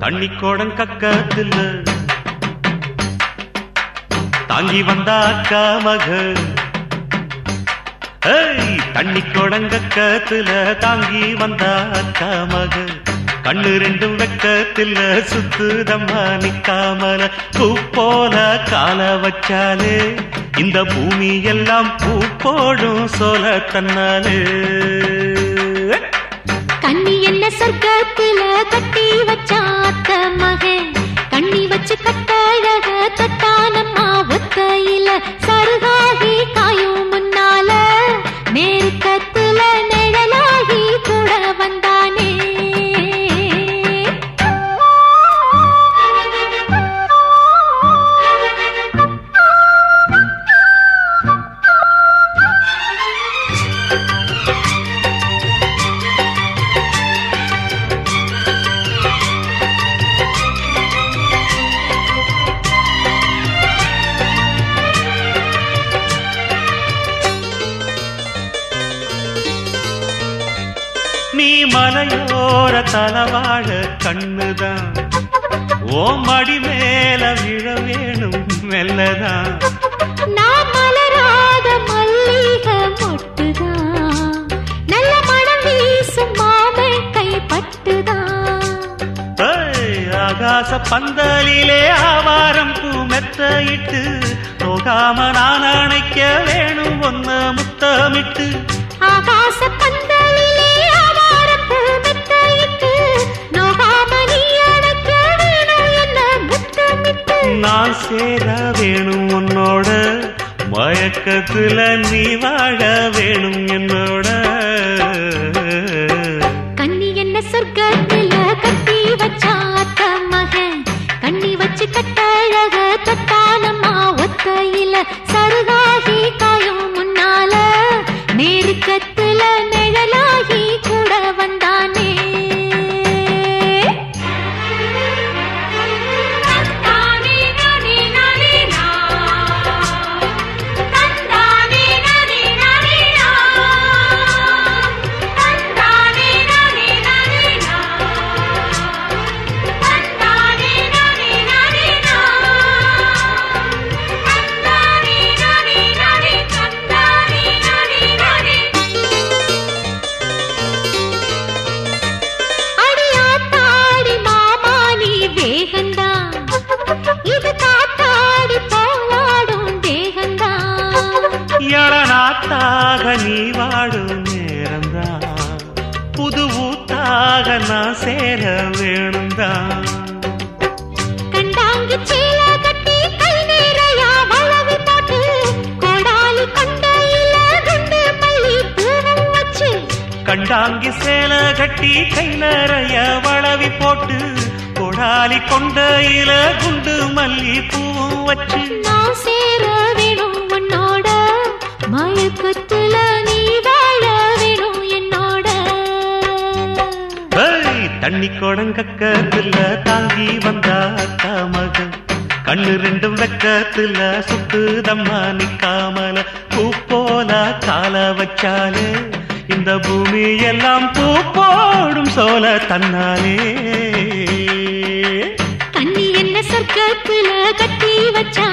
தண்ணி கோடம் கக்கத்துல தாங்கி வந்த அக்கா மக ஏய் தண்ணி கொடங்கக்கத்துல தாங்கி வந்த அக்கா மக கண்ணு ரெண்டும் வெக்கத்துல சுத்துதம்மா நிக்காமல பூ போல கால வச்சாலே இந்த பூமி எல்லாம் பூ போடும் சோல தன்னாலே கண்ணி என்ன சொர்க்கத்துல கட்டி வச்சாத்த மகன் கண்ணி வச்சு கட்டழக தொட்டானம்மா ஒத்தையில சருகாகி காயும் முன்னால நேருக்கத்துல நிழலாகி கூட வந்தானே நீ மலையோர தலவாழ கண்ணுதான் ஓ மடி மேல விழ வேணும் மெல்லதான் நான் மலராத மல்லிகை மொட்டுதான் நல்ல மனம் வீசும் மாமை கைப்பட்டுதான் ஏய், ஆகாச பந்தலிலே ஆவாரம் பூ மெத்தையிட்டு போகாம நான் அணைக்க வேணும் ஒன்ன முத்தமிட்டு ஆகாச பந்தலிலே ஆவாரம் பூ மெத்தையிட்டு நோகாம நீ அணைக்க வேணும் என்ன முத்தமிட்டு நான் சேர வேணும் உன்னோட மயக்கத்துல நீ வாழ வேணும் என்னோட கண்ணி என்ன சொர்க்கத்துல கட்டி வச்சாத்த மகன் கண்ணி வச்சு கட்டழக தொட்டானம்மா ஒத்தையில சருகாகி காயும் முன்னால நேருக்கத்துல நிழலாகி கூட வந்தானே அடியாத்தாடி மாமா நீ வேகந்தான் இது காத்தாடி போலாடும் தேகந்தான் எழநாத்தாக நீ வாடும் நேரம்தான் புது ஊத்தாக நான் சேர வேணும்தான் கண்டாங்கி சேல கட்டி கை நேரையா வளவி போட்டு கோடாலி கொண்டையில குண்டு மல்லி பூவும் வச்சு கண்டாங்கி சேல கட்டி கை நிறைய வளவி போட்டு கொடாலி கொண்டையில குண்டு மல்லி பூவும் வச்சு நான் சேர வேணும் உன்னோட மயக்கத்துல நீ வாழ வேணும் என்னோட ஏய், தண்ணி கொடங்கக்கத்துல தாங்கி வந்தா அக்கா மகன் கண்ணு ரெண்டும் வெக்கத்துல சுத்துதம்மா நிக்காமல பூ போல கால வச்சாலே இந்த பூமி எல்லாம் பூ போடும் சோல தன்னாலே கண்ணி என்ன சொர்க்கத்துல கட்டி வச்சா